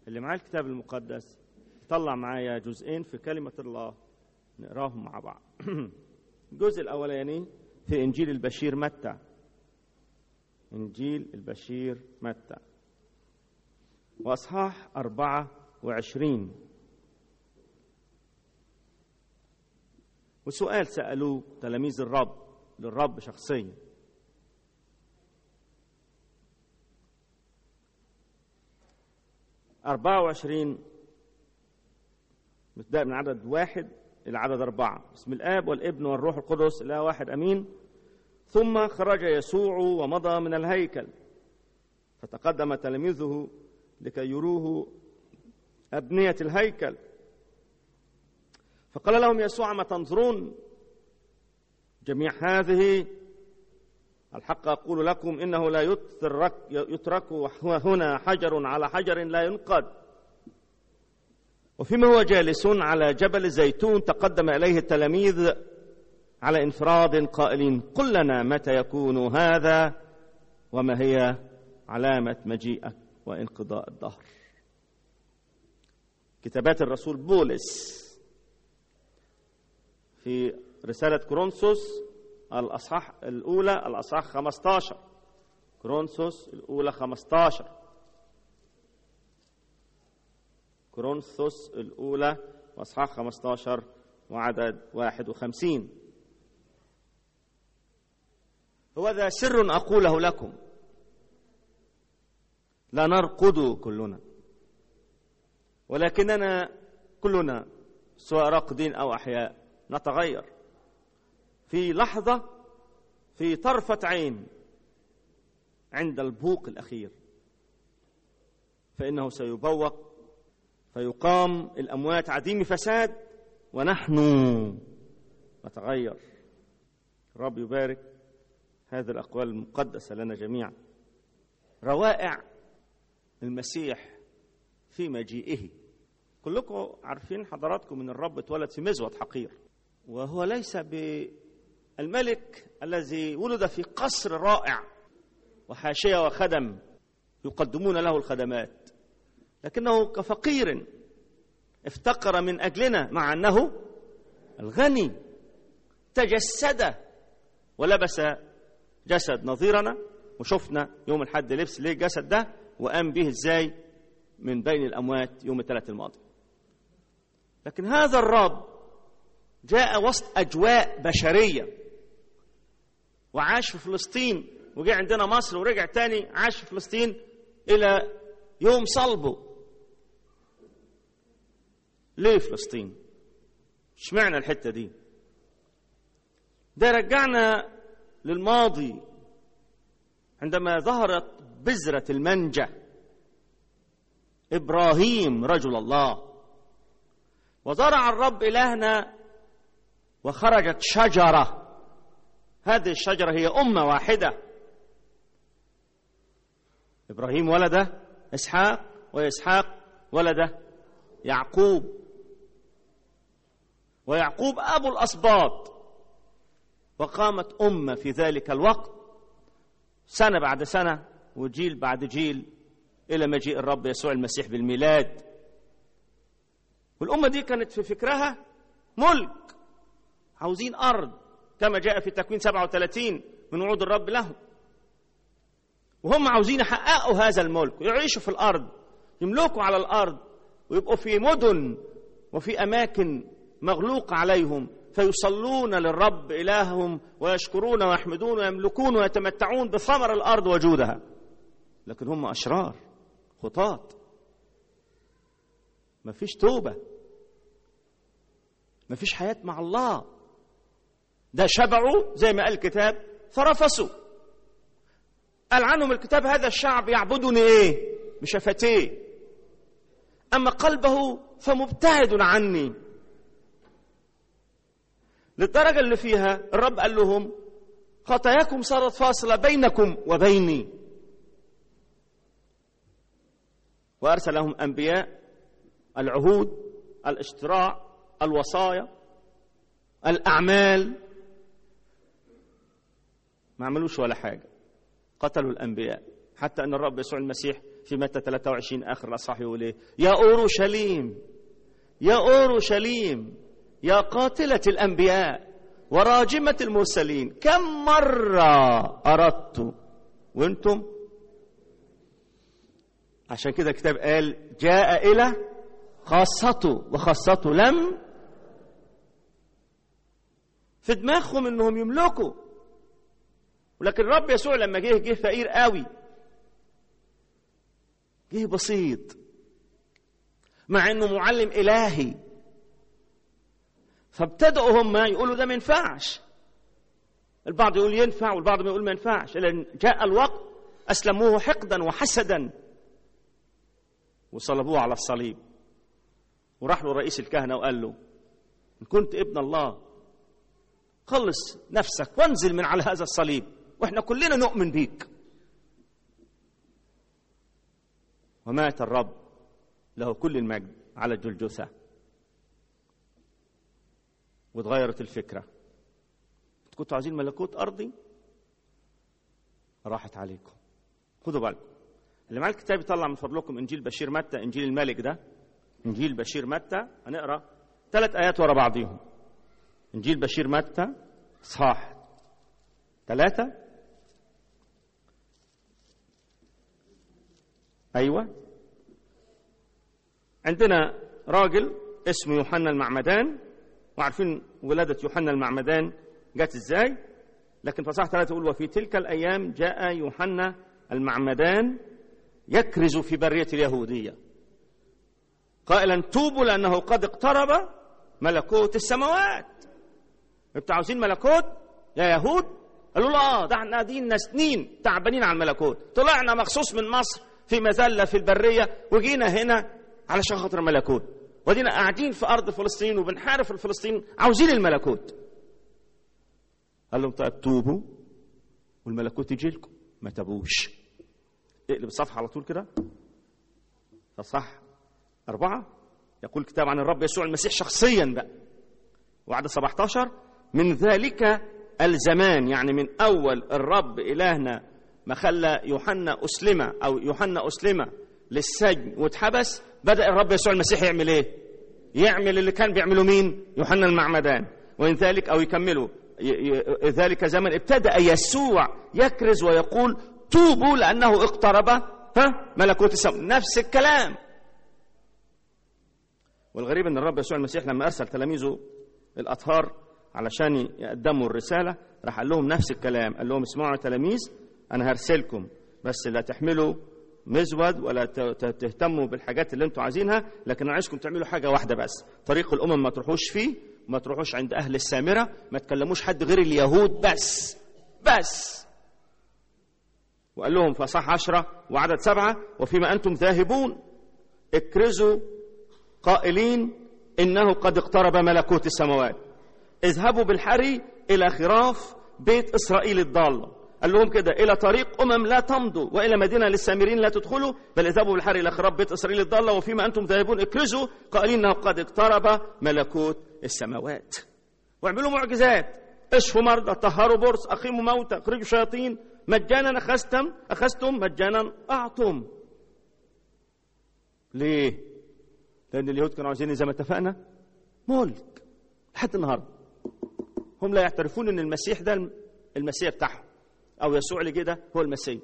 اللي معاه الكتاب المقدس طلع معايا جزئين في كلمة الله نقراهم مع بعض الجزء الأولاني في إنجيل البشير متى إنجيل البشير متى وأصحاح أربعة وعشرين وسؤال سألوه تلاميذ الرب للرب شخصيا أربعة وعشرين نبدأ من عدد واحد إلى عدد أربعة بسم الآب والابن والروح القدس إلى واحد أمين ثم خرج يسوع ومضى من الهيكل فتقدم تلاميذه لكي يروه أبنية الهيكل فقال لهم يسوع ما تنظرون جميع هذه الحق أقول لكم إنه لا يترك, يترك هنا حجر على حجر لا ينقض وفيما هو جالس على جبل الزيتون تقدم إليه التلاميذ على انفراد قائلين قل لنا متى يكون هذا وما هي علامة مجيئك وانقضاء الدهر كتابات الرسول بولس في رسالة كورنثوس الأصحاح الأولى الأصحاح 15 كورنثوس الأولى 15 كورنثوس الأولى وأصحاح 15 وعدد 51 هو ذا سر أقوله لكم لا نرقد كلنا ولكننا كلنا سواء راقدين أو أحياء نتغير في لحظة في طرفة عين عند البوق الأخير فإنه سيبوق فيقام الأموات عديم فساد ونحن نتغير رب يبارك هذه الأقوال المقدسة لنا جميعا روائع المسيح في مجيئه كلكم عارفين حضراتكم ان الرب اتولد في مزود حقير وهو ليس بالملك الذي ولد في قصر رائع وحاشيه وخدم يقدمون له الخدمات لكنه كفقير افتقر من اجلنا مع انه الغني تجسد ولبس جسد نظيرنا وشفنا يوم الحد لبس ليه الجسد ده وقام به ازاي من بين الاموات يوم الثلاث الماضي لكن هذا الرب جاء وسط اجواء بشريه وعاش في فلسطين وجاء عندنا مصر ورجع تاني عاش في فلسطين الى يوم صلبه ليه فلسطين اشمعنى الحته دي ده رجعنا للماضي عندما ظهرت بذره المنجه ابراهيم رجل الله وزرع الرب الهنا وخرجت شجره هذه الشجره هي امه واحده ابراهيم ولد اسحاق واسحاق ولد يعقوب ويعقوب ابو الاسباط وقامت امه في ذلك الوقت سنه بعد سنه وجيل بعد جيل الى مجيء الرب يسوع المسيح بالميلاد والامه دي كانت في فكرها ملك عاوزين ارض كما جاء في تكوين 37 من وعود الرب لهم وهم عاوزين يحققوا هذا الملك ويعيشوا في الارض يملكوا على الارض ويبقوا في مدن وفي اماكن مغلوقه عليهم فيصلون للرب الههم ويشكرون ويحمدون ويملكون ويتمتعون بثمر الارض وجودها لكن هم اشرار خطاة مفيش توبة مفيش حياة مع الله ده شبعوا زي ما قال الكتاب فرفسوا قال عنهم الكتاب هذا الشعب يعبدني ايه بشفتيه اما قلبه فمبتعد عني للدرجه اللي فيها الرب قال لهم خطاياكم صارت فاصله بينكم وبيني وارسل لهم انبياء العهود الاشتراع الوصايا الاعمال ما عملوش ولا حاجه قتلوا الانبياء حتى ان الرب يسوع المسيح في متى 23 اخر الاصحاح يقول ايه يا اورشليم يا اورشليم يا قاتله الانبياء وراجمه المرسلين كم مره اردت وانتم عشان كده الكتاب قال جاء الى خاصته وخاصته لم في دماغهم انهم يملكوا ولكن الرب يسوع لما جه جه فقير قوي جه بسيط مع انه معلم الهي فابتدأوا هم يقولوا ده ما ينفعش البعض يقول ينفع والبعض ما يقول ما ينفعش لان جاء الوقت اسلموه حقدا وحسدا وصلبوه على الصليب وراح له رئيس الكهنه وقال له ان كنت ابن الله خلص نفسك وانزل من على هذا الصليب واحنا كلنا نؤمن بيك ومات الرب له كل المجد على الجلجثة واتغيرت الفكرة كنتوا عايزين ملكوت أرضي راحت عليكم خدوا بالكم اللي معاه الكتاب يطلع من فضلكم إنجيل بشير متى إنجيل الملك ده إنجيل بشير متى هنقرأ ثلاث آيات ورا بعضيهم إنجيل بشير متى إصحاح ثلاثة أيوة عندنا راجل اسمه يوحنا المعمدان وعارفين ولادة يوحنا المعمدان جت ازاي لكن فصح ثلاثة يقول وفي تلك الأيام جاء يوحنا المعمدان يكرز في برية اليهودية قائلا توبوا لأنه قد اقترب ملكوت السماوات انتوا عاوزين ملكوت يا يهود قالوا له اه ده احنا قاعدين سنين تعبانين على الملكوت طلعنا مخصوص من مصر في مذله في البريه وجينا هنا علشان خاطر الملكوت ودينا قاعدين في ارض فلسطين وبنحارب في فلسطين عاوزين الملكوت قال لهم طيب توبوا والملكوت يجي لكم ما تابوش اقلب الصفحه على طول كده فصح أربعة يقول الكتاب عن الرب يسوع المسيح شخصيا بقى وعدد 17 من ذلك الزمان يعني من أول الرب إلهنا ما خلى يوحنا أسلم أو يوحنا أسلم للسجن واتحبس بدأ الرب يسوع المسيح يعمل إيه؟ يعمل اللي كان بيعمله مين؟ يوحنا المعمدان وإن ذلك أو يكمله ذلك زمن ابتدأ يسوع يكرز ويقول توبوا لأنه اقترب ها ملكوت السماء نفس الكلام والغريب ان الرب يسوع المسيح لما ارسل تلاميذه الاطهار علشان يقدموا الرساله راح قال لهم نفس الكلام قال لهم اسمعوا يا تلاميذ انا هرسلكم بس لا تحملوا مزود ولا تهتموا بالحاجات اللي انتوا عايزينها لكن انا عايزكم تعملوا حاجه واحده بس طريق الامم ما تروحوش فيه وما تروحوش عند اهل السامره ما تكلموش حد غير اليهود بس بس وقال لهم في صح عشرة وعدد سبعة وفيما أنتم ذاهبون اكرزوا قائلين إنه قد اقترب ملكوت السماوات اذهبوا بالحري إلى خراف بيت إسرائيل الضالة قال لهم كده إلى طريق أمم لا تمضوا وإلى مدينة للسامرين لا تدخلوا بل اذهبوا بالحري إلى خراف بيت إسرائيل الضالة وفيما أنتم ذاهبون اكرزوا قائلين إنه قد اقترب ملكوت السماوات واعملوا معجزات اشفوا مرضى طهروا برص أقيموا موتى اخرجوا شياطين مجانا أخذتم أخذتم مجانا أعطم ليه؟ لأن اليهود كانوا عايزين زي ما اتفقنا ملك لحد النهارده هم لا يعترفون ان المسيح ده المسيح بتاعهم او يسوع اللي جه ده هو المسيح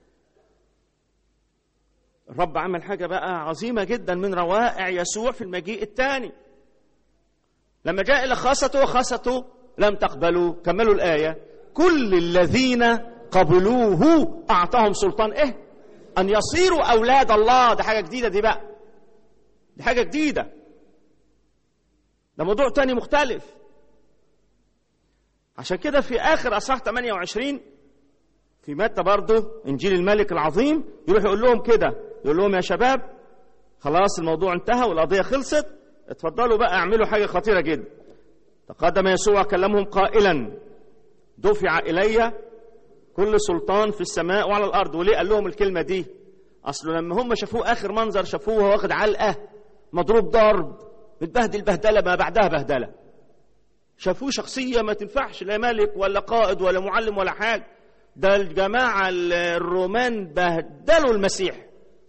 الرب عمل حاجه بقى عظيمه جدا من روائع يسوع في المجيء الثاني لما جاء الى خاصته وخاصته لم تقبلوا كملوا الايه كل الذين قبلوه اعطاهم سلطان ايه ان يصيروا اولاد الله ده حاجه جديده دي بقى دي حاجه جديده ده موضوع تاني مختلف عشان كده في اخر اصحاح 28 في متى برضه انجيل الملك العظيم يروح يقول لهم كده يقول لهم يا شباب خلاص الموضوع انتهى والقضيه خلصت اتفضلوا بقى اعملوا حاجه خطيره جدا تقدم يسوع كلمهم قائلا دفع الي كل سلطان في السماء وعلى الارض وليه قال لهم الكلمه دي اصله لما هم شافوه اخر منظر شافوه وهو واخد علقه مضروب ضرب متبهدل بهدله ما بعدها بهدله شافوه شخصيه ما تنفعش لا ملك ولا قائد ولا معلم ولا حاجه ده الجماعه الرومان بهدلوا المسيح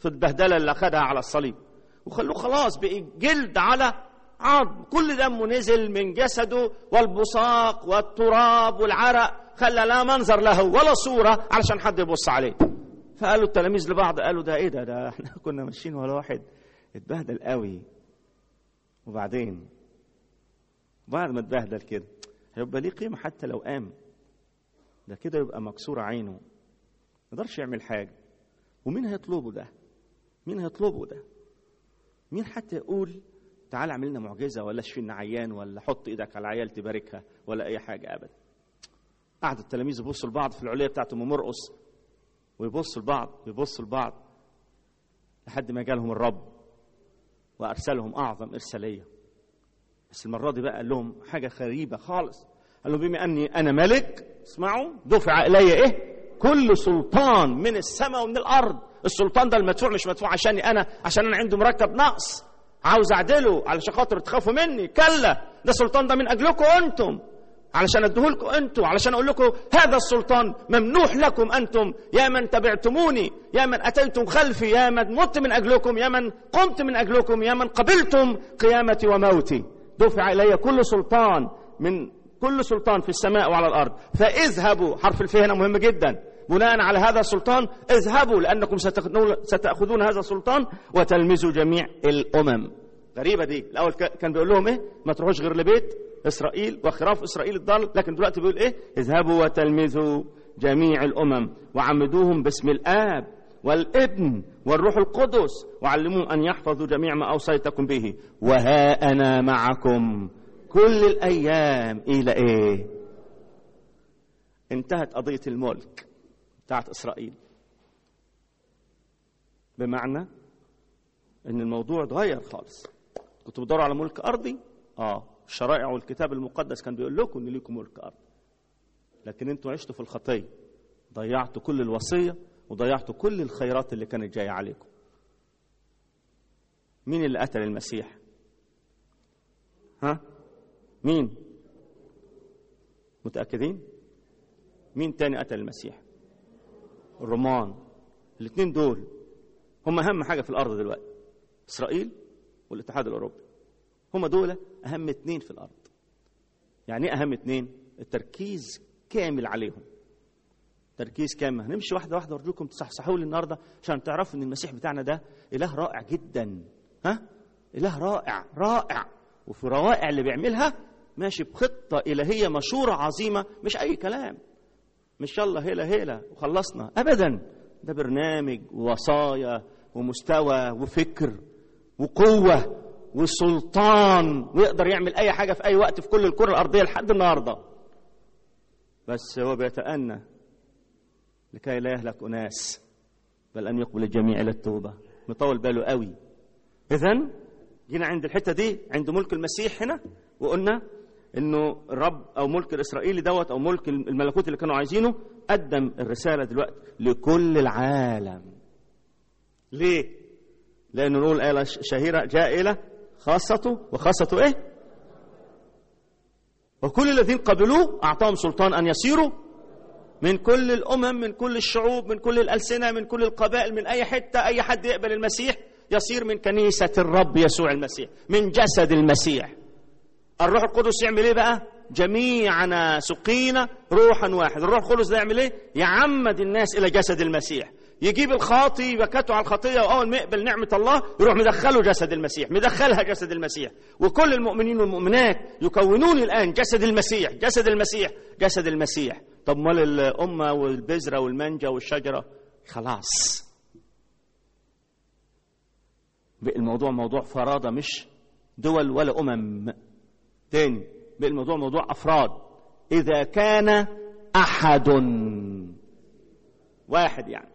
في البهدله اللي اخذها على الصليب وخلوه خلاص بقي جلد على عظم كل دمه نزل من جسده والبصاق والتراب والعرق خلى لا منظر له ولا صوره علشان حد يبص عليه فقالوا التلاميذ لبعض قالوا ده ايه ده ده احنا كنا ماشيين ولا واحد اتبهدل قوي وبعدين بعد ما اتبهدل كده هيبقى ليه قيمه حتى لو قام ده كده يبقى مكسوره عينه ما يقدرش يعمل حاجه ومين هيطلبه ده مين هيطلبه ده مين حتى يقول تعال اعمل لنا معجزه ولا اشفي لنا عيان ولا حط ايدك على العيال تباركها ولا اي حاجه ابدا قعد التلاميذ يبصوا لبعض في العليه بتاعت ام مرقص ويبصوا لبعض ويبصوا لبعض لحد ما جالهم الرب وارسلهم اعظم ارساليه بس المره دي بقى قال لهم حاجه غريبه خالص قال لهم بما اني انا ملك اسمعوا دفع الي ايه كل سلطان من السماء ومن الارض السلطان ده المدفوع مش مدفوع عشاني انا عشان انا عندي مركب نقص عاوز اعدله علشان خاطر تخافوا مني كلا ده السلطان ده من اجلكم انتم علشان اديهولكم انتم علشان اقول لكم هذا السلطان ممنوح لكم انتم يا من تبعتموني يا من اتيتم خلفي يا من مت من اجلكم يا من قمت من اجلكم يا من قبلتم قيامتي وموتي دفع الي كل سلطان من كل سلطان في السماء وعلى الارض فاذهبوا حرف الف هنا مهم جدا بناء على هذا السلطان اذهبوا لانكم ستاخذون هذا السلطان وتلمذوا جميع الامم غريبه دي الاول كان بيقول لهم ايه ما تروحوش غير لبيت اسرائيل وخراف اسرائيل الضال لكن دلوقتي بيقول ايه اذهبوا وتلمذوا جميع الامم وعمدوهم باسم الاب والابن والروح القدس وعلموهم ان يحفظوا جميع ما اوصيتكم به وها انا معكم كل الايام الى ايه انتهت قضيه الملك بتاعت اسرائيل بمعنى ان الموضوع اتغير خالص كنتوا بتدوروا على ملك ارضي اه الشرائع والكتاب المقدس كان بيقول لكم ان ليكم ملك ارضي لكن انتوا عشتوا في الخطيه ضيعتوا كل الوصيه وضيعتوا كل الخيرات اللي كانت جايه عليكم مين اللي قتل المسيح ها مين متاكدين مين تاني قتل المسيح الرومان الاثنين دول هم اهم حاجه في الارض دلوقتي اسرائيل والاتحاد الاوروبي هم دول اهم اثنين في الارض يعني ايه اهم اثنين التركيز كامل عليهم تركيز كامل هنمشي واحده واحده ارجوكم تصحصحوا لي النهارده عشان تعرفوا ان المسيح بتاعنا ده اله رائع جدا ها اله رائع رائع وفي روائع اللي بيعملها ماشي بخطه الهيه مشوره عظيمه مش اي كلام مش يلا هيلا هيلا وخلصنا ابدا ده برنامج ووصايا ومستوى وفكر وقوه وسلطان ويقدر يعمل اي حاجه في اي وقت في كل الكره الارضيه لحد النهارده بس هو بيتأنى لكي لا يهلك اناس بل ان يقبل الجميع الى التوبه مطول باله قوي اذا جينا عند الحته دي عند ملك المسيح هنا وقلنا انه الرب او ملك الاسرائيلي دوت او ملك الملكوت اللي كانوا عايزينه قدم الرساله دلوقتي لكل العالم ليه لانه نقول ايه شهيره جاء الى خاصته وخاصته ايه وكل الذين قبلوه اعطاهم سلطان ان يصيروا من كل الامم من كل الشعوب من كل الالسنه من كل القبائل من اي حته اي حد يقبل المسيح يصير من كنيسه الرب يسوع المسيح من جسد المسيح الروح القدس يعمل ايه بقى جميعنا سقينا روحا واحد الروح القدس ده يعمل ايه يعمد الناس الى جسد المسيح يجيب الخاطي يبكته على الخطيه واول ما يقبل نعمه الله يروح مدخله جسد المسيح مدخلها جسد المسيح وكل المؤمنين والمؤمنات يكونون الان جسد المسيح جسد المسيح جسد المسيح طب مال الامه والبذره والمانجا والشجره خلاص الموضوع موضوع فرادة مش دول ولا أمم تاني بقى الموضوع موضوع أفراد إذا كان أحد واحد يعني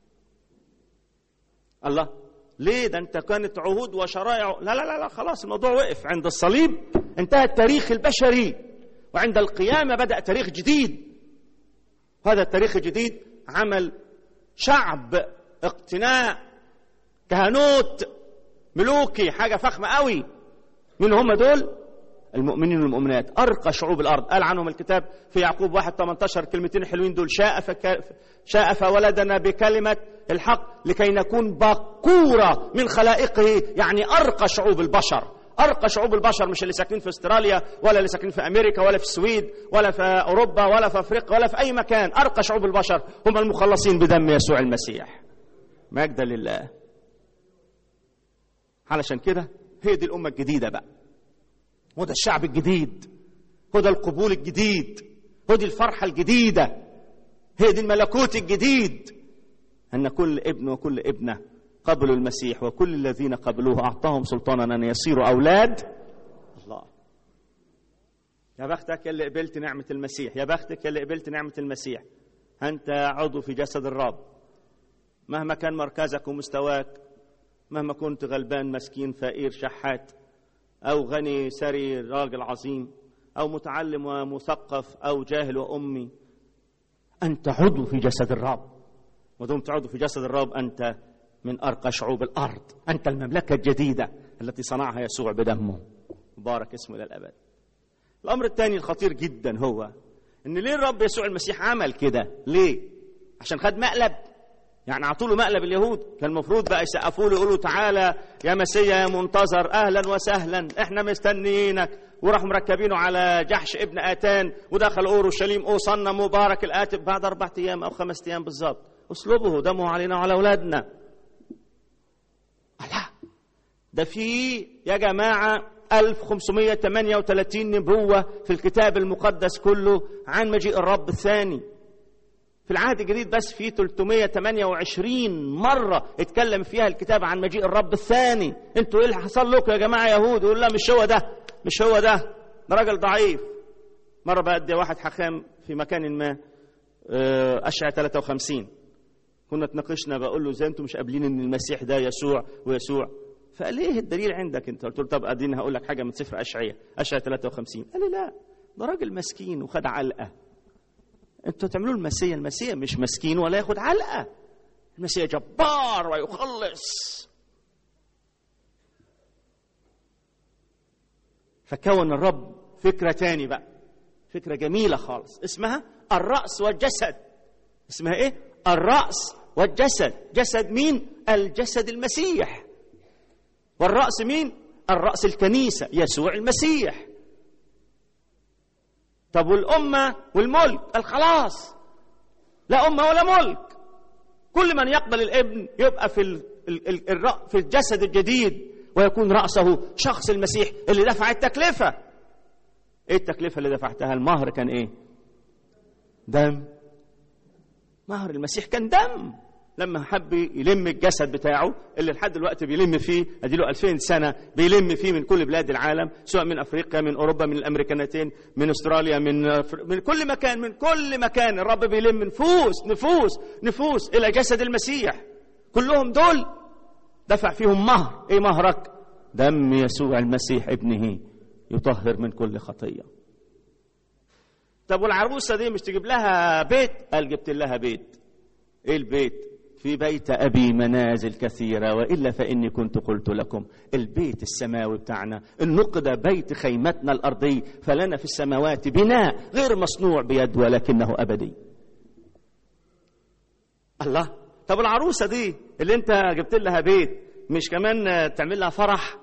الله ليه ده انت كانت عهود وشرائع لا لا لا لا خلاص الموضوع وقف عند الصليب انتهى التاريخ البشري وعند القيامة بدأ تاريخ جديد هذا التاريخ الجديد عمل شعب اقتناء كهنوت ملوكي حاجة فخمة قوي مين هم دول المؤمنين والمؤمنات أرقى شعوب الأرض قال عنهم الكتاب في يعقوب 1 18 كلمتين حلوين دول شاء فك... شاء فولدنا بكلمة الحق لكي نكون بقورة من خلائقه يعني أرقى شعوب البشر أرقى شعوب البشر مش اللي ساكنين في استراليا ولا اللي ساكنين في أمريكا ولا في السويد ولا في أوروبا ولا في أفريقيا ولا في أي مكان أرقى شعوب البشر هم المخلصين بدم يسوع المسيح مجدا لله علشان كده هي دي الأمة الجديدة بقى هو ده الشعب الجديد هو ده القبول الجديد هو دي الفرحة الجديدة هي دي الملكوت الجديد أن كل ابن وكل ابنة قبلوا المسيح وكل الذين قبلوه أعطاهم سلطانا أن يصيروا أولاد الله يا بختك يا اللي قبلت نعمة المسيح يا بختك يا اللي قبلت نعمة المسيح أنت عضو في جسد الرب مهما كان مركزك ومستواك مهما كنت غلبان مسكين فقير شحات أو غني ثري راجل عظيم أو متعلم ومثقف أو جاهل وأمي أنت عضو في جسد الرب ودمت عضو في جسد الرب أنت من أرقى شعوب الأرض أنت المملكة الجديدة التي صنعها يسوع بدمه مبارك اسمه إلى الأبد الأمر الثاني الخطير جدا هو إن ليه الرب يسوع المسيح عمل كده ليه عشان خد مقلب يعني اعطوا له مقلب اليهود كان المفروض بقى يسقفوا له يقولوا تعالى يا مسيا يا منتظر اهلا وسهلا احنا مستنيينك وراحوا مركبينه على جحش ابن اتان ودخل اورشليم اوصلنا مبارك الاتب بعد اربع ايام او خمس ايام بالظبط اسلبه دمه علينا وعلى اولادنا لا ده في يا جماعه 1538 نبوه في الكتاب المقدس كله عن مجيء الرب الثاني في العهد الجديد بس في 328 مرة اتكلم فيها الكتاب عن مجيء الرب الثاني انتوا ايه اللي حصل لكم يا جماعة يهود يقول لا مش هو ده مش هو ده ده راجل ضعيف مرة بأدي واحد حخام في مكان ما أشعة 53 كنا اتناقشنا بقول له ازاي انتوا مش قابلين ان المسيح ده يسوع ويسوع فقال لي ايه الدليل عندك انت قلت له طب اديني هقول لك حاجه من سفر اشعياء اشعياء 53 قال لي لا ده راجل مسكين وخد علقه انتوا تعملوا المسيا المسيا مش مسكين ولا ياخد علقه المسيا جبار ويخلص فكون الرب فكره تاني بقى فكره جميله خالص اسمها الراس والجسد اسمها ايه الراس والجسد جسد مين الجسد المسيح والراس مين الراس الكنيسه يسوع المسيح طب والأمة والملك الخلاص لا أمة ولا ملك كل من يقبل الابن يبقى في ال ال ال في الجسد الجديد ويكون رأسه شخص المسيح اللي دفع التكلفة ايه التكلفة اللي دفعتها المهر كان ايه دم مهر المسيح كان دم لما حب يلم الجسد بتاعه اللي لحد دلوقتي بيلم فيه اديله 2000 سنه بيلم فيه من كل بلاد العالم سواء من افريقيا من اوروبا من الامريكانتين من استراليا من من كل مكان من كل مكان الرب بيلم نفوس نفوس نفوس الى جسد المسيح كلهم دول دفع فيهم مهر ايه مهرك دم يسوع المسيح ابنه يطهر من كل خطيه طب والعروسه دي مش تجيب لها بيت قال جبت لها بيت ايه البيت في بيت أبي منازل كثيرة وإلا فإني كنت قلت لكم البيت السماوي بتاعنا النقد بيت خيمتنا الأرضي فلنا في السماوات بناء غير مصنوع بيد ولكنه أبدي الله طب العروسة دي اللي انت جبت لها بيت مش كمان تعمل لها فرح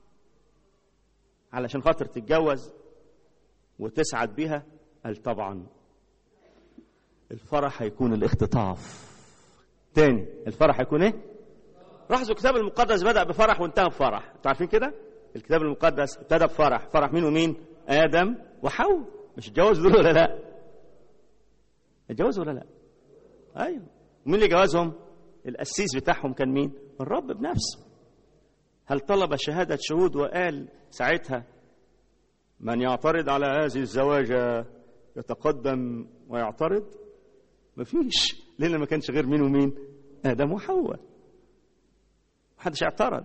علشان خاطر تتجوز وتسعد بيها قال طبعا الفرح هيكون الاختطاف تاني الفرح هيكون ايه لاحظوا الكتاب المقدس بدا بفرح وانتهى بفرح انتوا عارفين كده الكتاب المقدس ابتدى بفرح فرح مين ومين ادم وحواء مش اتجوزوا دول ولا لا اتجوزوا ولا لا ايوه ومين اللي جوازهم القسيس بتاعهم كان مين الرب بنفسه هل طلب شهاده شهود وقال ساعتها من يعترض على هذه الزواجه يتقدم ويعترض مفيش لان ما كانش غير مين ومين ادم وحواء محدش اعترض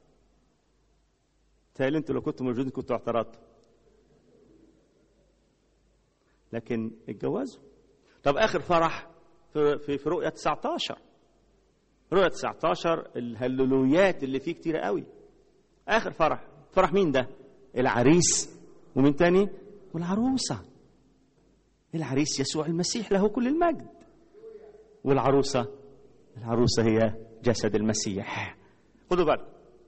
تهيألي انتوا لو كنتوا موجودين كنتوا اعترضتوا لكن اتجوزوا طب اخر فرح في في, في رؤيه 19 رؤيه 19 الهللويات اللي فيه كتيره قوي اخر فرح فرح مين ده العريس ومن تاني والعروسة العريس يسوع المسيح له كل المجد والعروسة العروسة هي جسد المسيح خدوا بالك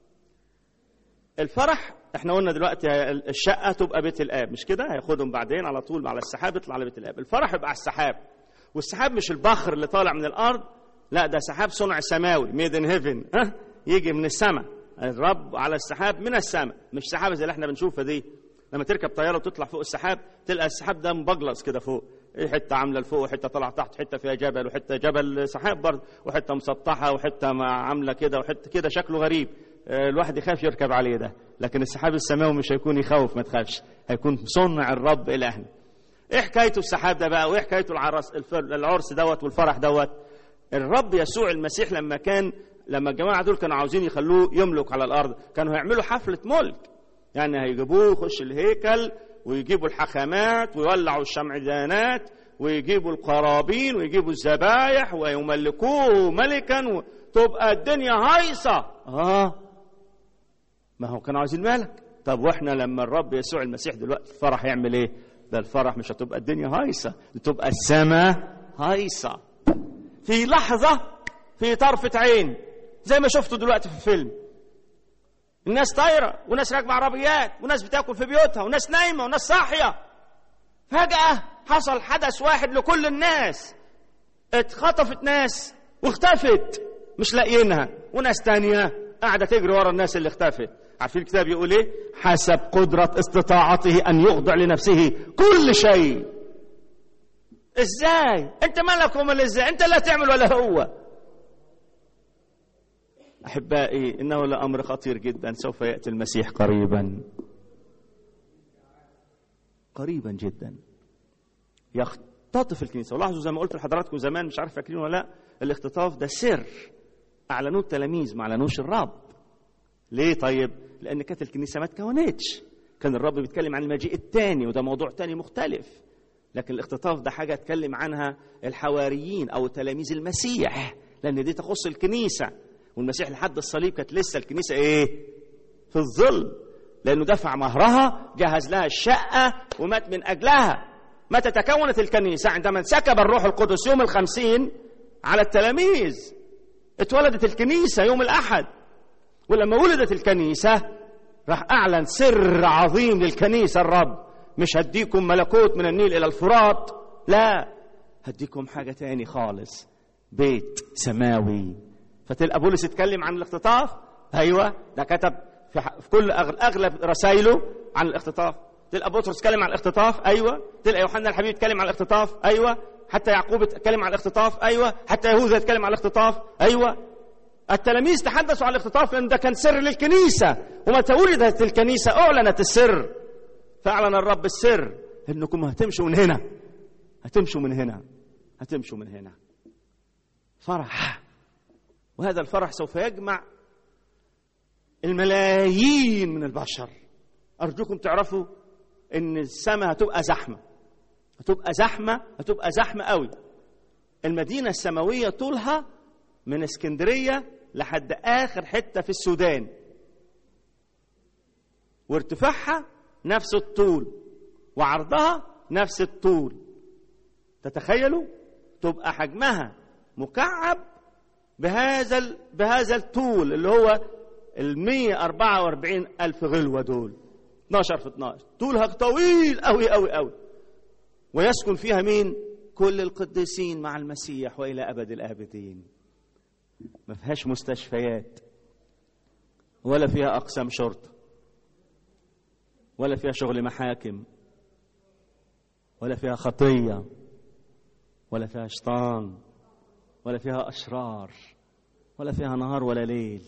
الفرح احنا قلنا دلوقتي الشقة تبقى بيت الآب مش كده هياخدهم بعدين على طول على السحاب يطلع على بيت الآب الفرح يبقى على السحاب والسحاب مش البخر اللي طالع من الأرض لا ده سحاب صنع سماوي ميد ان هيفن ها يجي من السماء الرب على السحاب من السماء مش سحاب زي اللي احنا بنشوفها دي لما تركب طياره وتطلع فوق السحاب تلقى السحاب ده مبجلص كده فوق ايه حته عامله لفوق وحته طالعه تحت حته فيها جبل وحته جبل سحاب برضه وحته مسطحه وحته عامله كده وحته كده شكله غريب الواحد يخاف يركب عليه ده لكن السحاب السماوي مش هيكون يخوف ما تخافش هيكون صنع الرب الهنا ايه حكايته السحاب ده بقى وايه حكايته العرس العرس دوت والفرح دوت الرب يسوع المسيح لما كان لما الجماعه دول كانوا عاوزين يخلوه يملك على الارض كانوا هيعملوا حفله ملك يعني هيجيبوه يخش الهيكل ويجيبوا الحخامات ويولعوا الشمعدانات ويجيبوا القرابين ويجيبوا الذبايح ويملكوه ملكا وتبقى الدنيا هايصه اه ما هو كانوا عايزين ملك طب واحنا لما الرب يسوع المسيح دلوقتي الفرح يعمل ايه ده الفرح مش هتبقى الدنيا هايصه تبقى السماء هايصه في لحظه في طرفه عين زي ما شفتوا دلوقتي في الفيلم الناس طايره وناس راكبه عربيات وناس بتاكل في بيوتها وناس نايمه وناس صاحيه فجاه حصل حدث واحد لكل الناس اتخطفت ناس واختفت مش لاقيينها وناس تانية قاعدة تجري ورا الناس اللي اختفت عارفين الكتاب يقول ايه حسب قدرة استطاعته ان يخضع لنفسه كل شيء ازاي انت مالك ومال ازاي انت لا تعمل ولا هو احبائي انه لامر خطير جدا سوف ياتي المسيح قريبا قريبا جدا يختطف الكنيسه ولاحظوا زي ما قلت لحضراتكم زمان مش عارف فاكرين ولا لا الاختطاف ده سر اعلنوه التلاميذ ما اعلنوش الرب ليه طيب لان كانت الكنيسه ما اتكونتش كان الرب بيتكلم عن المجيء الثاني وده موضوع تاني مختلف لكن الاختطاف ده حاجه اتكلم عنها الحواريين او تلاميذ المسيح لان دي تخص الكنيسه والمسيح لحد الصليب كانت لسه الكنيسه ايه في الظل لانه دفع مهرها جهز لها الشقه ومات من اجلها متى تكونت الكنيسه عندما انسكب الروح القدس يوم الخمسين على التلاميذ اتولدت الكنيسه يوم الاحد ولما ولدت الكنيسه راح اعلن سر عظيم للكنيسه الرب مش هديكم ملكوت من النيل الى الفرات لا هديكم حاجه تاني خالص بيت سماوي فتلقى بولس يتكلم عن الاختطاف ايوه ده كتب في كل اغلب رسائله عن الاختطاف تلقى بطرس يتكلم عن الاختطاف ايوه تلقى يوحنا الحبيب يتكلم عن الاختطاف ايوه حتى يعقوب يتكلم عن الاختطاف ايوه حتى يهوذا يتكلم عن الاختطاف ايوه التلاميذ تحدثوا عن الاختطاف لان ده كان سر للكنيسه ومتى ولدت الكنيسه اعلنت السر فاعلن الرب السر انكم هتمشوا من هنا هتمشوا من هنا هتمشوا من هنا فرح وهذا الفرح سوف يجمع الملايين من البشر ارجوكم تعرفوا ان السماء هتبقى زحمه هتبقى زحمه هتبقى زحمه قوي المدينه السماويه طولها من اسكندريه لحد اخر حته في السودان وارتفاعها نفس الطول وعرضها نفس الطول تتخيلوا تبقى حجمها مكعب بهذا ال... بهذا الطول اللي هو ال 144 ألف غلوة دول 12 في 12 طولها طويل قوي قوي قوي ويسكن فيها مين؟ كل القديسين مع المسيح وإلى أبد الآبدين ما فيهاش مستشفيات ولا فيها أقسام شرطة ولا فيها شغل محاكم ولا فيها خطية ولا فيها شيطان ولا فيها أشرار ولا فيها نهار ولا ليل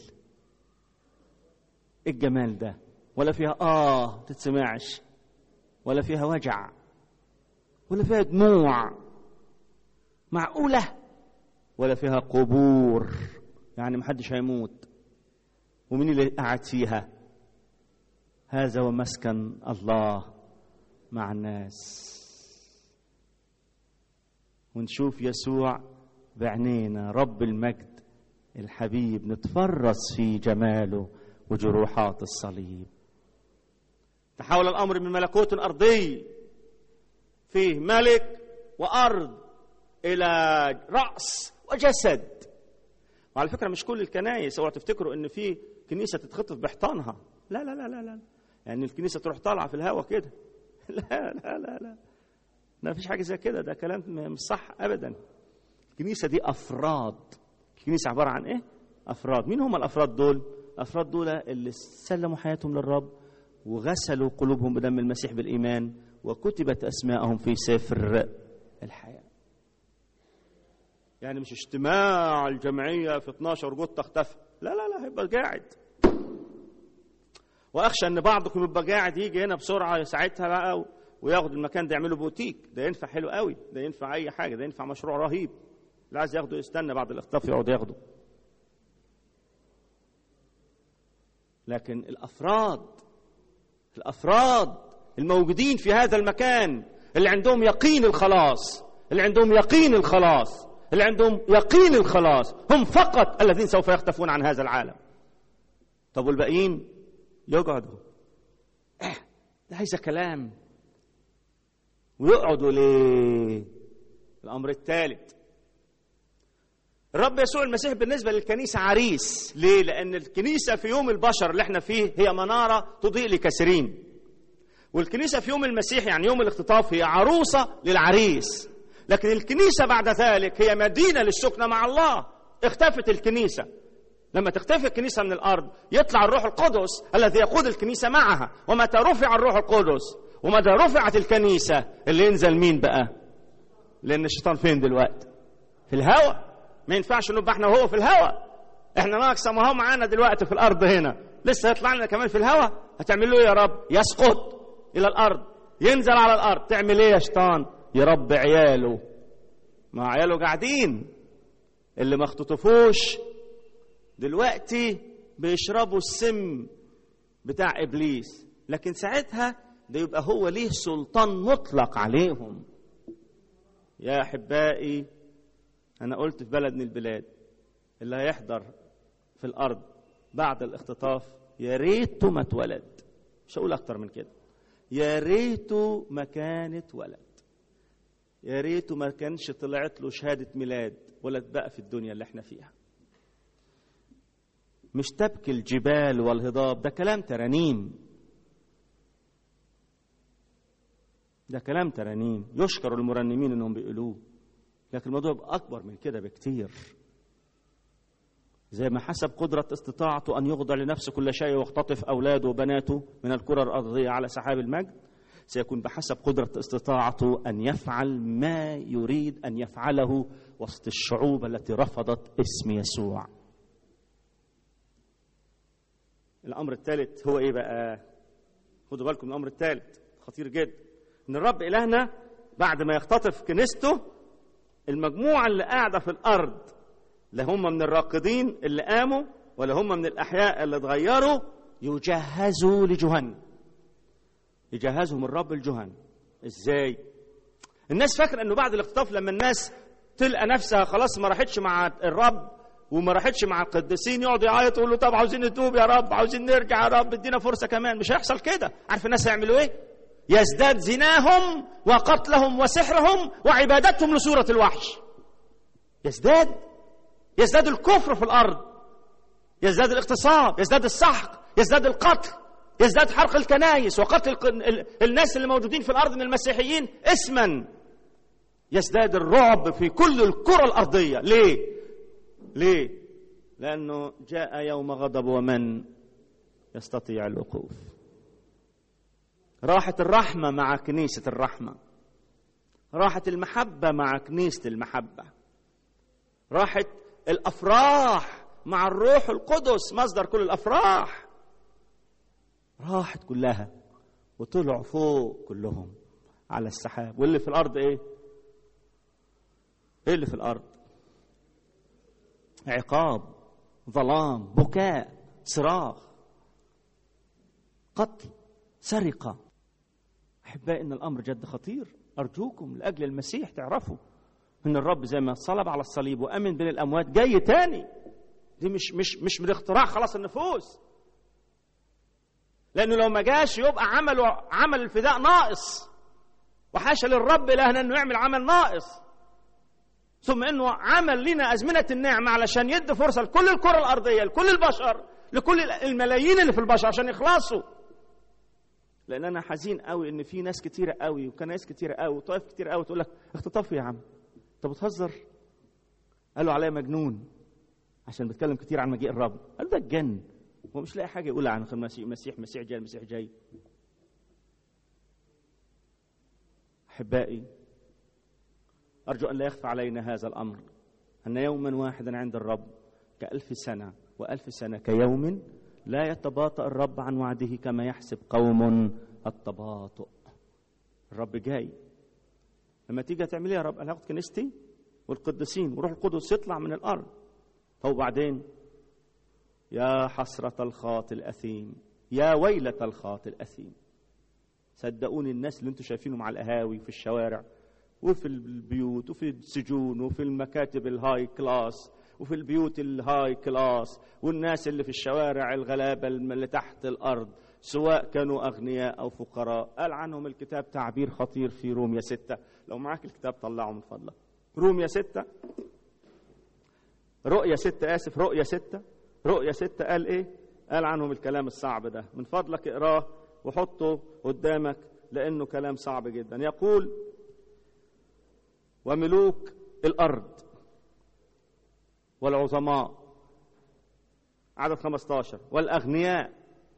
إيه الجمال ده ولا فيها آه تتسمعش ولا فيها وجع ولا فيها دموع معقولة ولا فيها قبور يعني محدش هيموت ومين اللي قاعد فيها هذا ومسكن الله مع الناس ونشوف يسوع بعينينا رب المجد الحبيب نتفرس في جماله وجروحات الصليب تحول الأمر من ملكوت أرضي فيه ملك وأرض إلى رأس وجسد وعلى فكرة مش كل الكنايس اوعوا تفتكروا إن في كنيسة تتخطف بحيطانها لا لا لا لا لا يعني الكنيسة تروح طالعة في الهواء كده لا لا لا لا ما فيش حاجة زي كده ده كلام مش صح أبدا الكنيسة دي أفراد الكنيسة عبارة عن إيه؟ أفراد مين هم الأفراد دول؟ الأفراد دول اللي سلموا حياتهم للرب وغسلوا قلوبهم بدم المسيح بالإيمان وكتبت أسماءهم في سفر الحياة يعني مش اجتماع الجمعية في 12 جوت تختفى لا لا لا هيبقى قاعد واخشى ان بعضكم يبقى قاعد يجي هنا بسرعه ساعتها بقى وياخد المكان ده يعمله بوتيك ده ينفع حلو قوي ده ينفع اي حاجه ده ينفع مشروع رهيب اللي عايز ياخده يستنى بعد الاختطاف يقعد ياخده لكن الافراد الافراد الموجودين في هذا المكان اللي عندهم يقين الخلاص اللي عندهم يقين الخلاص اللي عندهم يقين الخلاص هم فقط الذين سوف يختفون عن هذا العالم طب والباقيين يقعدوا ده عايز كلام ويقعدوا ليه الامر الثالث الرب يسوع المسيح بالنسبه للكنيسه عريس ليه لان الكنيسه في يوم البشر اللي احنا فيه هي مناره تضيء لكثيرين والكنيسه في يوم المسيح يعني يوم الاختطاف هي عروسه للعريس لكن الكنيسه بعد ذلك هي مدينه للسكنه مع الله اختفت الكنيسه لما تختفي الكنيسه من الارض يطلع الروح القدس الذي يقود الكنيسه معها ومتى رفع الروح القدس ومتى رفعت الكنيسه اللي ينزل مين بقى لان الشيطان فين دلوقتي في الهواء ما ينفعش نبقى احنا وهو في الهواء احنا ناقصه ما هو معانا دلوقتي في الارض هنا لسه يطلع لنا كمان في الهواء هتعمل له يا رب يسقط الى الارض ينزل على الارض تعمل ايه يا شيطان يربي عياله ما عياله قاعدين اللي ما اختطفوش دلوقتي بيشربوا السم بتاع ابليس لكن ساعتها ده يبقى هو ليه سلطان مطلق عليهم يا احبائي انا قلت في بلد من البلاد اللي هيحضر في الارض بعد الاختطاف يا ريته ما اتولد مش هقول اكتر من كده يا ريته ما كانت ولد يا ريته ما كانش طلعت له شهاده ميلاد ولا اتبقى في الدنيا اللي احنا فيها مش تبكي الجبال والهضاب ده كلام ترانيم ده كلام ترانيم يشكر المرنمين انهم بيقولوه لكن الموضوع يبقى اكبر من كده بكتير زي ما حسب قدرة استطاعته أن يخضع لنفسه كل شيء ويختطف أولاده وبناته من الكرة الأرضية على سحاب المجد سيكون بحسب قدرة استطاعته أن يفعل ما يريد أن يفعله وسط الشعوب التي رفضت اسم يسوع الامر الثالث هو ايه بقى خدوا بالكم من الامر الثالث خطير جدا ان الرب الهنا بعد ما يختطف كنيسته المجموعه اللي قاعده في الارض لا هم من الراقدين اللي قاموا ولا هم من الاحياء اللي اتغيروا يجهزوا لجهنم يجهزهم الرب لجهنم ازاي الناس فاكره انه بعد الاختطاف لما الناس تلقى نفسها خلاص ما راحتش مع الرب وما راحتش مع القديسين يقعد يعيط يقول له طب عاوزين نتوب يا رب عاوزين نرجع يا رب ادينا فرصه كمان مش هيحصل كده عارف الناس هيعملوا ايه يزداد زناهم وقتلهم وسحرهم وعبادتهم لصوره الوحش يزداد يزداد الكفر في الارض يزداد الاغتصاب يزداد السحق يزداد القتل يزداد حرق الكنايس وقتل الناس اللي موجودين في الارض من المسيحيين اسما يزداد الرعب في كل الكره الارضيه ليه ليه؟ لأنه جاء يوم غضب ومن يستطيع الوقوف راحت الرحمة مع كنيسة الرحمة راحت المحبة مع كنيسة المحبة راحت الأفراح مع الروح القدس مصدر كل الأفراح راحت كلها وطلعوا فوق كلهم على السحاب واللي في الأرض إيه؟ إيه اللي في الأرض؟ عقاب ظلام بكاء صراخ قتل سرقة أحبائي إن الأمر جد خطير أرجوكم لأجل المسيح تعرفوا إن الرب زي ما صلب على الصليب وأمن بين الأموات جاي تاني دي مش مش مش من اختراع خلاص النفوس لانه لو ما جاش يبقى عمله عمل الفداء ناقص وحاشا للرب الهنا انه يعمل عمل ناقص ثم انه عمل لنا ازمنه النعمه علشان يدي فرصه لكل الكره الارضيه لكل البشر لكل الملايين اللي في البشر عشان يخلصوا لان انا حزين قوي ان في ناس كتيره قوي وكنايس كتيره قوي وطائف كتيره قوي تقول لك اختطاف يا عم انت بتهزر قالوا عليا مجنون عشان بتكلم كتير عن مجيء الرب قال ده اتجن هو مش لاقي حاجه يقولها عن المسيح مسيح مسيح جاي المسيح جاي احبائي ارجو ان لا يخفى علينا هذا الامر ان يوما واحدا عند الرب كالف سنه والف سنه كيوم لا يتباطا الرب عن وعده كما يحسب قوم التباطؤ الرب جاي لما تيجي تعمل ايه يا رب انا هاخد كنيستي والقديسين وروح القدس يطلع من الارض طب وبعدين يا حسرة الخاطئ الأثيم يا ويلة الخاطئ الأثيم صدقوني الناس اللي انتم شايفينهم على القهاوي في الشوارع وفي البيوت وفي السجون وفي المكاتب الهاي كلاس وفي البيوت الهاي كلاس والناس اللي في الشوارع الغلابة اللي تحت الأرض سواء كانوا أغنياء أو فقراء قال عنهم الكتاب تعبير خطير في روميا ستة لو معاك الكتاب طلعه من فضلك روميا ستة رؤيا ستة آسف رؤيا ستة رؤيا ستة قال إيه قال عنهم الكلام الصعب ده من فضلك اقراه وحطه قدامك لأنه كلام صعب جدا يقول وملوك الأرض والعظماء عدد 15 والأغنياء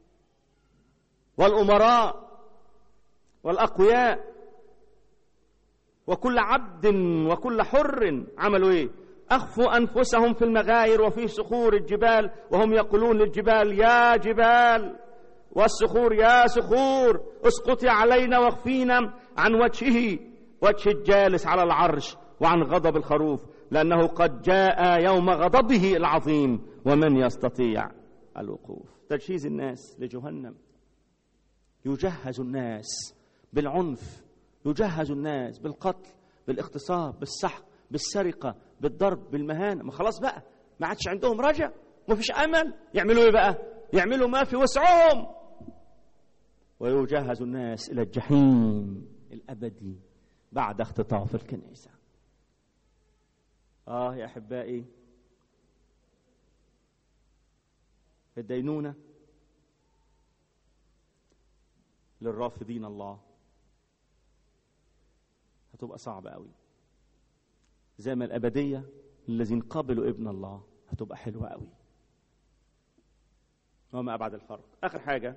والأمراء والأقوياء وكل عبد وكل حر عملوا ايه اخفوا انفسهم في المغاير وفي صخور الجبال وهم يقولون للجبال يا جبال والصخور يا صخور اسقطي علينا واخفينا عن وجهه وجه الجالس على العرش وعن غضب الخروف لانه قد جاء يوم غضبه العظيم ومن يستطيع الوقوف تجهيز الناس لجهنم يجهز الناس بالعنف يجهز الناس بالقتل بالاغتصاب بالسحق بالسرقه بالضرب بالمهانه ما خلاص بقى ما عادش عندهم رجع ما فيش امل يعملوا ايه بقى يعملوا ما في وسعهم ويجهز الناس الى الجحيم الابدي بعد اختطاف الكنيسه اه يا احبائي الدينونه للرافضين الله هتبقى صعبة قوي زي ما الأبدية الذين قبلوا ابن الله هتبقى حلوة قوي وما أبعد الفرق آخر حاجة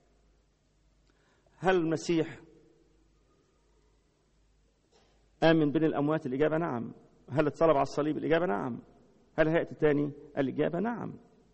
هل المسيح آمن بين الأموات الإجابة نعم هل اتصلب على الصليب الإجابة نعم هل هيأتي تاني الإجابة نعم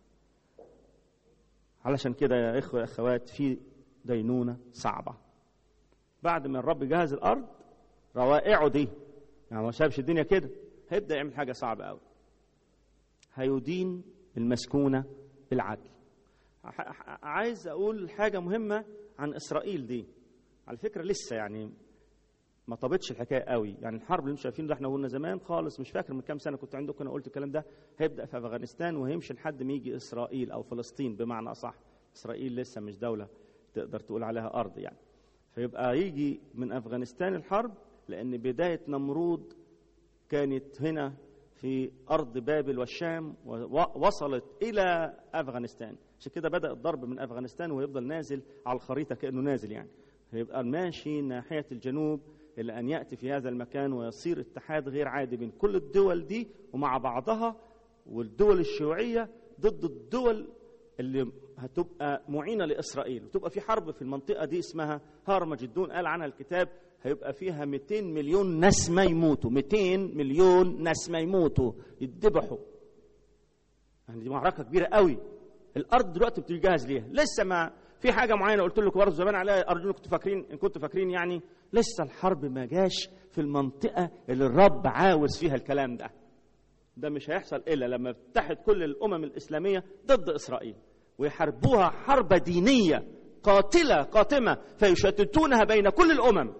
علشان كده يا إخوة يا أخوات في دينونة صعبة بعد ما الرب جهز الأرض روائعه دي يعني ما سابش الدنيا كده هيبدا يعمل حاجه صعبه قوي هيدين المسكونه بالعدل عايز اقول حاجه مهمه عن اسرائيل دي على فكره لسه يعني ما طابتش الحكايه قوي يعني الحرب اللي انتم شايفين ده احنا قلنا زمان خالص مش فاكر من كام سنه كنت عندكم انا قلت الكلام ده هيبدا في افغانستان وهيمشي لحد ما يجي اسرائيل او فلسطين بمعنى اصح اسرائيل لسه مش دوله تقدر تقول عليها ارض يعني فيبقى يجي من افغانستان الحرب لأن بداية نمرود كانت هنا في أرض بابل والشام ووصلت إلى أفغانستان عشان كده بدأ الضرب من أفغانستان ويفضل نازل على الخريطة كأنه نازل يعني هيبقى ماشي ناحية الجنوب إلى أن يأتي في هذا المكان ويصير اتحاد غير عادي بين كل الدول دي ومع بعضها والدول الشيوعية ضد الدول اللي هتبقى معينة لإسرائيل وتبقى في حرب في المنطقة دي اسمها هارمجدون قال عنها الكتاب هيبقى فيها 200 مليون نسمة يموتوا 200 مليون نسمة يموتوا يتذبحوا يعني دي معركة كبيرة قوي الأرض دلوقتي بتجهز ليها لسه ما في حاجة معينة قلت لكم برضه زمان عليها أرجو كنتوا فاكرين إن كنتوا فاكرين يعني لسه الحرب ما جاش في المنطقة اللي الرب عاوز فيها الكلام ده ده مش هيحصل إلا لما تتحد كل الأمم الإسلامية ضد إسرائيل ويحاربوها حرب دينية قاتلة قاتمة فيشتتونها بين كل الأمم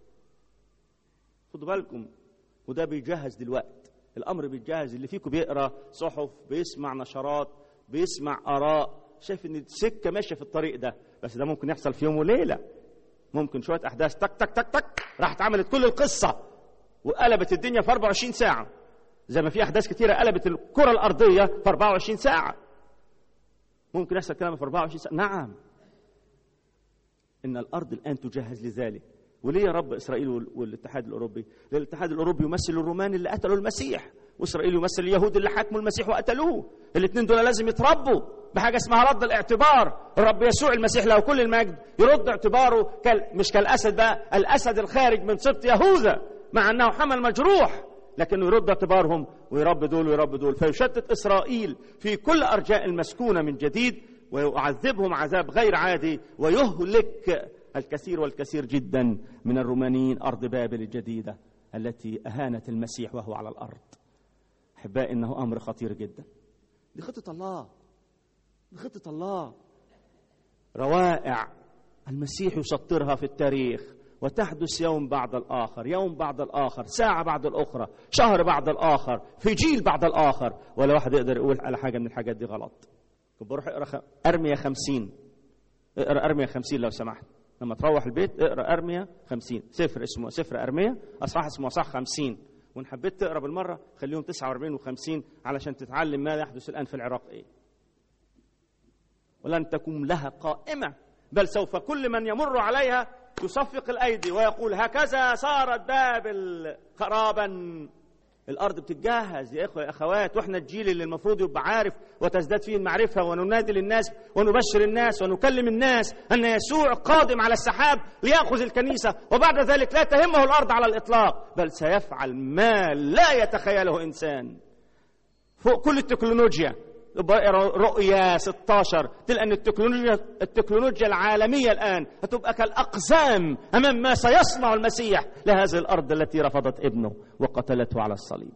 خدوا بالكم وده بيجهز دلوقتي الامر بيتجهز اللي فيكم بيقرا صحف بيسمع نشرات بيسمع اراء شايف ان السكه ماشيه في الطريق ده بس ده ممكن يحصل في يوم وليله ممكن شويه احداث تك تك تك تك راحت عملت كل القصه وقلبت الدنيا في 24 ساعه زي ما في احداث كتيره قلبت الكره الارضيه في 24 ساعه ممكن يحصل كلام في 24 ساعه نعم ان الارض الان تجهز لذلك وليه يا رب اسرائيل والاتحاد الاوروبي؟ لان الاتحاد الاوروبي يمثل الرومان اللي قتلوا المسيح واسرائيل يمثل اليهود اللي حكموا المسيح وقتلوه الاثنين دول لازم يتربوا بحاجه اسمها رد الاعتبار الرب يسوع المسيح له كل المجد يرد اعتباره كال مش كالاسد بقى الاسد الخارج من سبط يهوذا مع انه حمل مجروح لكنه يرد اعتبارهم ويرب دول ويرب دول فيشتت اسرائيل في كل ارجاء المسكونه من جديد ويعذبهم عذاب غير عادي ويهلك الكثير والكثير جدا من الرومانيين ارض بابل الجديده التي اهانت المسيح وهو على الارض احبائي انه امر خطير جدا دي خطه الله دي خطه الله روائع المسيح يسطرها في التاريخ وتحدث يوم بعد الآخر يوم بعد الآخر ساعة بعد الأخرى شهر بعد الآخر في جيل بعد الآخر ولا واحد يقدر يقول على حاجة من الحاجات دي غلط بروح اقرا خ... أرمية خمسين اقرا أرمية خمسين لو سمحت لما تروح البيت اقرا أرمية خمسين سفر اسمه سفر أرمية أصحاح اسمه أصحاح خمسين وإن حبيت تقرا بالمرة خليهم 49 و50 علشان تتعلم ماذا يحدث الآن في العراق إيه ولن تكون لها قائمة بل سوف كل من يمر عليها يصفق الايدي ويقول هكذا صارت بابل خرابا الارض بتتجهز يا اخوه يا اخوات واحنا الجيل اللي المفروض يبقى عارف وتزداد فيه المعرفه وننادي للناس ونبشر الناس ونكلم الناس ان يسوع قادم على السحاب لياخذ الكنيسه وبعد ذلك لا تهمه الارض على الاطلاق بل سيفعل ما لا يتخيله انسان فوق كل التكنولوجيا رؤيا 16 تلقى ان التكنولوجيا التكنولوجيا العالميه الان هتبقى كالاقزام امام ما سيصنع المسيح لهذه الارض التي رفضت ابنه وقتلته على الصليب.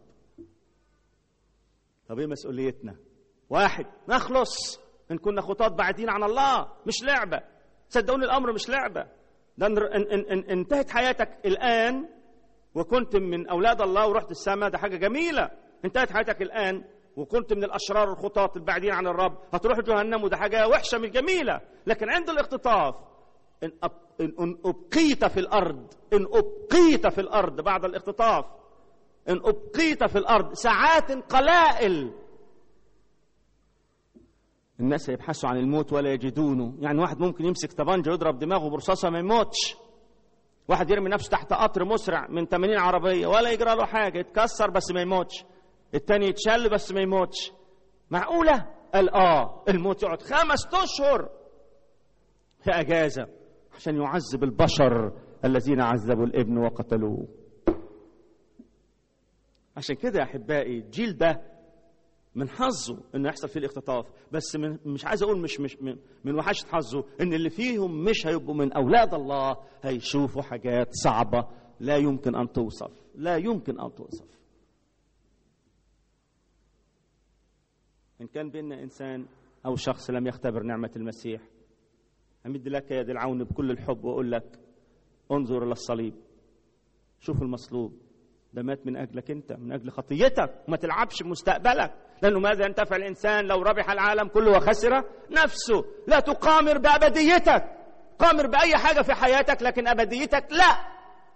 طب ايه مسؤوليتنا؟ واحد نخلص ان كنا خطاة بعيدين عن الله مش لعبه صدقوني الامر مش لعبه ده ان, إن, إن انتهت حياتك الان وكنت من اولاد الله ورحت السماء ده حاجه جميله انتهت حياتك الان وكنت من الاشرار الخطاة البعيدين عن الرب هتروح جهنم وده حاجه وحشه مش جميله لكن عند الاختطاف ان ان ابقيت في الارض ان ابقيت في الارض بعد الاختطاف ان ابقيت في الارض ساعات قلائل الناس يبحثوا عن الموت ولا يجدونه يعني واحد ممكن يمسك طبنجه ويضرب دماغه برصاصه ما يموتش واحد يرمي نفسه تحت قطر مسرع من 80 عربيه ولا يجرى له حاجه يتكسر بس ما يموتش التاني يتشل بس ما يموتش معقولة؟ قال آه الموت يقعد خمس أشهر في أجازة عشان يعذب البشر الذين عذبوا الابن وقتلوه عشان كده يا أحبائي الجيل ده من حظه انه يحصل فيه الاختطاف بس من مش عايز اقول مش مش من, من وحشه حظه ان اللي فيهم مش هيبقوا من اولاد الله هيشوفوا حاجات صعبه لا يمكن ان توصف لا يمكن ان توصف إن كان بيننا إنسان أو شخص لم يختبر نعمة المسيح أمد لك يد العون بكل الحب وأقول لك انظر إلى الصليب شوف المصلوب ده مات من أجلك أنت من أجل خطيتك وما تلعبش بمستقبلك لأنه ماذا ينتفع الإنسان لو ربح العالم كله وخسر نفسه لا تقامر بأبديتك قامر بأي حاجة في حياتك لكن أبديتك لا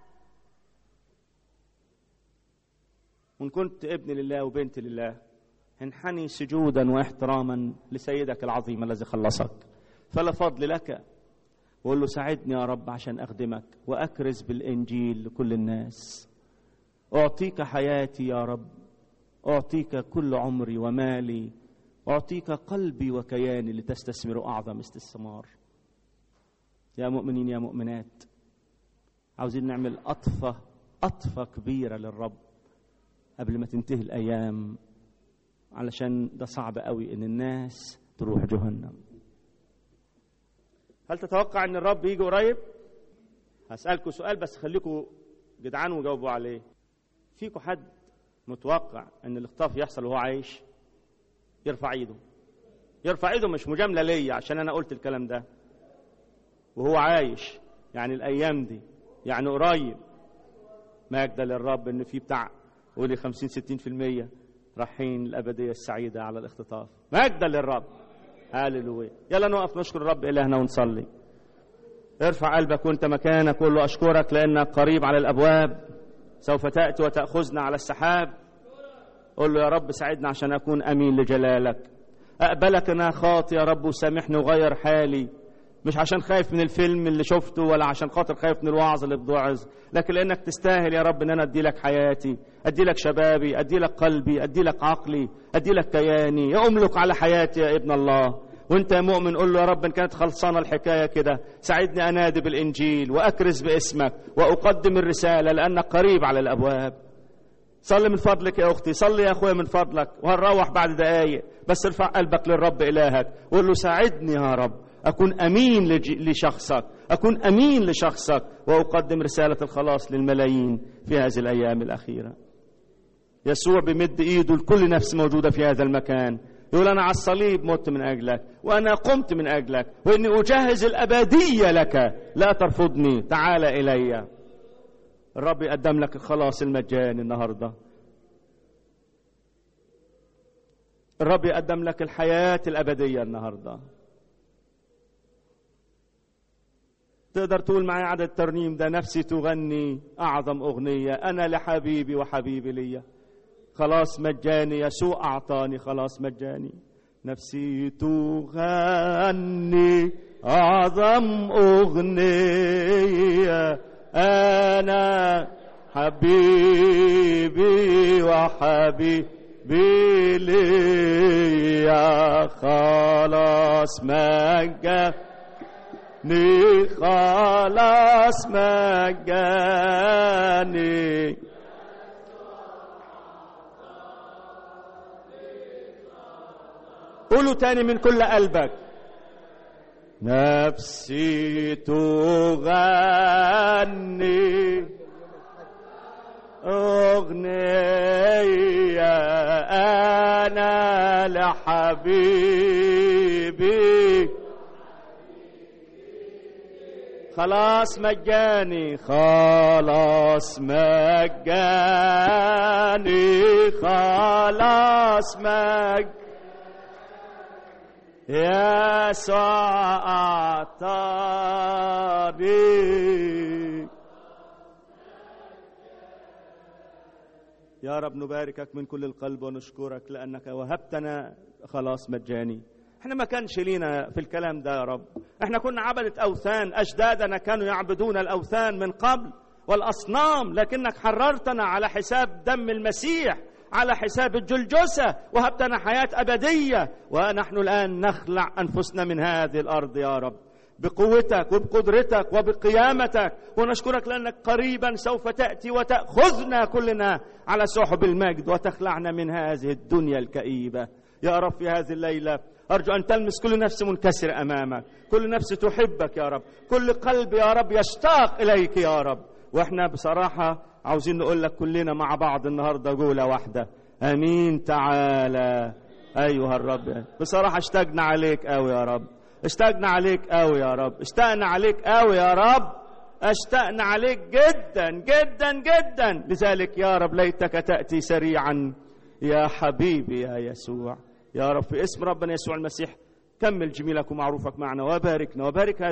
وإن كنت ابن لله وبنت لله انحني سجودا واحتراما لسيدك العظيم الذي خلصك فلا فضل لك وقول له ساعدني يا رب عشان اخدمك واكرز بالانجيل لكل الناس اعطيك حياتي يا رب اعطيك كل عمري ومالي اعطيك قلبي وكياني لتستثمر اعظم استثمار يا مؤمنين يا مؤمنات عاوزين نعمل اطفه اطفه كبيره للرب قبل ما تنتهي الايام علشان ده صعب قوي ان الناس تروح جهنم هل تتوقع ان الرب يجي قريب هسألكم سؤال بس خليكم جدعان وجاوبوا عليه فيكم حد متوقع ان الاخطاف يحصل وهو عايش يرفع ايده يرفع ايده مش مجامله ليا عشان انا قلت الكلام ده وهو عايش يعني الايام دي يعني قريب مجد للرب ان في بتاع قولي 50 60% رايحين الأبدية السعيدة على الاختطاف مجدا للرب هاللويا يلا نقف نشكر الرب إلهنا ونصلي ارفع قلبك وانت مكانك قول له أشكرك لأنك قريب على الأبواب سوف تأتي وتأخذنا على السحاب قول له يا رب ساعدنا عشان أكون أمين لجلالك أقبلك أنا خاطي يا رب وسامحني وغير حالي مش عشان خايف من الفيلم اللي شفته ولا عشان خاطر خايف من الوعظ اللي بتوعظ لكن لانك تستاهل يا رب ان انا ادي لك حياتي ادي لك شبابي ادي لك قلبي ادي لك عقلي ادي لك كياني يا املك على حياتي يا ابن الله وانت يا مؤمن قول له يا رب ان كانت خلصانه الحكايه كده ساعدني انادي بالانجيل واكرز باسمك واقدم الرساله لانك قريب على الابواب صلي من فضلك يا اختي صلي يا اخويا من فضلك وهنروح بعد دقايق بس ارفع قلبك للرب الهك وقول له ساعدني يا رب أكون أمين لشخصك أكون أمين لشخصك وأقدم رسالة الخلاص للملايين في هذه الأيام الأخيرة يسوع بمد إيده لكل نفس موجودة في هذا المكان يقول أنا على الصليب مت من أجلك وأنا قمت من أجلك وإني أجهز الأبدية لك لا ترفضني تعال إلي الرب يقدم لك الخلاص المجاني النهارده الرب يقدم لك الحياة الأبدية النهارده تقدر تقول معي عدد الترنيم ده نفسي تغني أعظم أغنية أنا لحبيبي وحبيبي ليا خلاص مجاني يسوع أعطاني خلاص مجاني نفسي تغني أعظم أغنية أنا حبيبي وحبيبي ليا خلاص مجاني ني خلاص مجاني قولوا تاني من كل قلبك نفسي تغني أغنية أنا لحبيبي خلاص مجاني خلاص مجاني خلاص مج يسوع أعطاني يا رب نباركك من كل القلب ونشكرك لأنك وهبتنا خلاص مجاني احنا ما كانش لينا في الكلام ده يا رب احنا كنا عبدة أوثان أجدادنا كانوا يعبدون الأوثان من قبل والأصنام لكنك حررتنا على حساب دم المسيح على حساب الجلجسة وهبتنا حياة أبدية ونحن الآن نخلع أنفسنا من هذه الأرض يا رب بقوتك وبقدرتك وبقيامتك ونشكرك لأنك قريبا سوف تأتي وتأخذنا كلنا على سحب المجد وتخلعنا من هذه الدنيا الكئيبة يا رب في هذه الليلة أرجو أن تلمس كل نفس منكسر أمامك كل نفس تحبك يا رب كل قلب يا رب يشتاق إليك يا رب وإحنا بصراحة عاوزين نقول لك كلنا مع بعض النهاردة جولة واحدة أمين تعالى أيها الرب بصراحة اشتقنا عليك أوي يا رب اشتقنا عليك أوي يا رب اشتقنا عليك أوي يا رب اشتقنا عليك جدا جدا جدا لذلك يا رب ليتك تأتي سريعا يا حبيبي يا يسوع يا رب في اسم ربنا يسوع المسيح كمل جميلك ومعروفك معنا وباركنا وبارك هذا